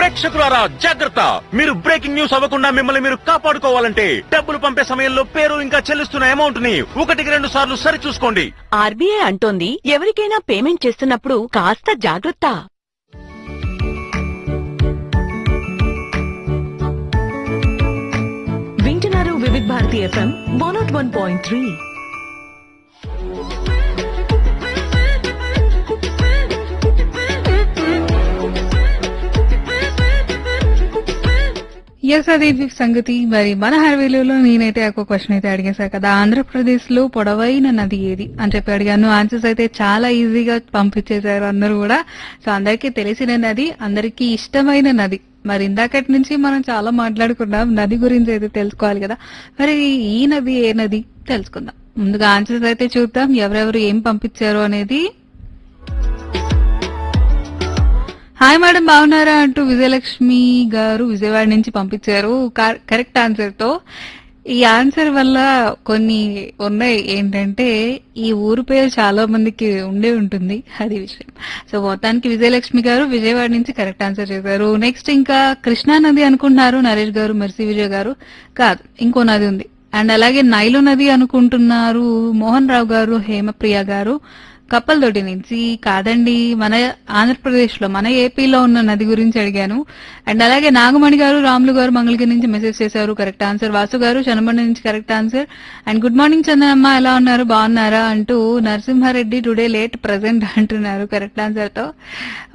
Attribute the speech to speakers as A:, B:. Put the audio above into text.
A: ప్రేక్షకులారా జాగ్రత్త మీరు breaking news అవ్వకుండా మిమ్మల్ని మీరు కాపాడుకోవాలంటే డబ్బులు పంపే సమయంలో పేరు ఇంకా చెల్లిస్తున్న అమౌంట్ ని ఒకటికి రెండు సార్లు సరి చూసుకోండి
B: ఆర్బీఐ అంటోంది ఎవరికైనా పేమెంట్ చేస్తున్నప్పుడు కాస్త జాగ్రత్త వింటున్నారు Vividha Bharati FM one naught one point three
C: yes అది సంగతి మరి మన హైవేలో నేనైతే ఒక క్వశ్చన్ అయితే అడిగేశా కదా ఆంధ్రప్రదేశ్ లో పొడవైన నది ఏది అని చెప్పి అడిగాను ఆన్సర్స్ అయితే చాలా ఈజీగా పంపించేశారు అందరూ కూడా సో అందరికీ తెలిసిన నది అందరికీ ఇష్టమైన నది మరి ఇందాకటి నుంచి మనం చాలా మాట్లాడుకున్నాం నది గురించి అయితే తెలుసుకోవాలి కదా మరి ఈ నది ఏ నది తెలుసుకుందాం ముందుగా ఆన్సర్స్ అయితే చూద్దాం ఎవరెవరు ఏం పంపించారు అనేది హాయ్ మేడం బాగున్నారా అంటూ విజయలక్ష్మి గారు విజయవాడ నుంచి పంపించారు కా- కరెక్ట్ ఆన్సర్ తో ఈ ఆన్సర్ వల్ల కొన్ని ఉన్నాయి ఏంటంటే ఈ ఊరు పేరు చాలా మందికి ఉండే ఉంటుంది అది విషయం సో మొత్తానికి విజయలక్ష్మి గారు విజయవాడ నుంచి కరెక్ట్ ఆన్సర్ చేశారు నెక్స్ట్ ఇంకా కృష్ణా నది అనుకుంటున్నారు నరేష్ గారు మెర్సీ విజయ్ గారు కాదు ఇంకో నది ఉంది అండ్ అలాగే నైలు నది అనుకుంటున్నారు మోహన్ రావు గారు హేమప్రియ గారు కప్పలతోటి నుంచి కాదండి మన ఆంధ్రప్రదేశ్ లో మన ఏపీలో ఉన్న నది గురించి అడిగాను అండ్ అలాగే నాగమణి గారు రాములు గారు మంగళగిరి నుంచి మెసేజ్ చేశారు కరెక్ట్ ఆన్సర్ వాసు గారు చనబండి నుంచి correct answer and good morning Chandanamma ఎలా ఉన్నారు బాగున్నారా అంటూ నరసింహారెడ్డి టుడే లేట్ ప్రజెంట్ అంటున్నారు కరెక్ట్ ఆన్సర్ తో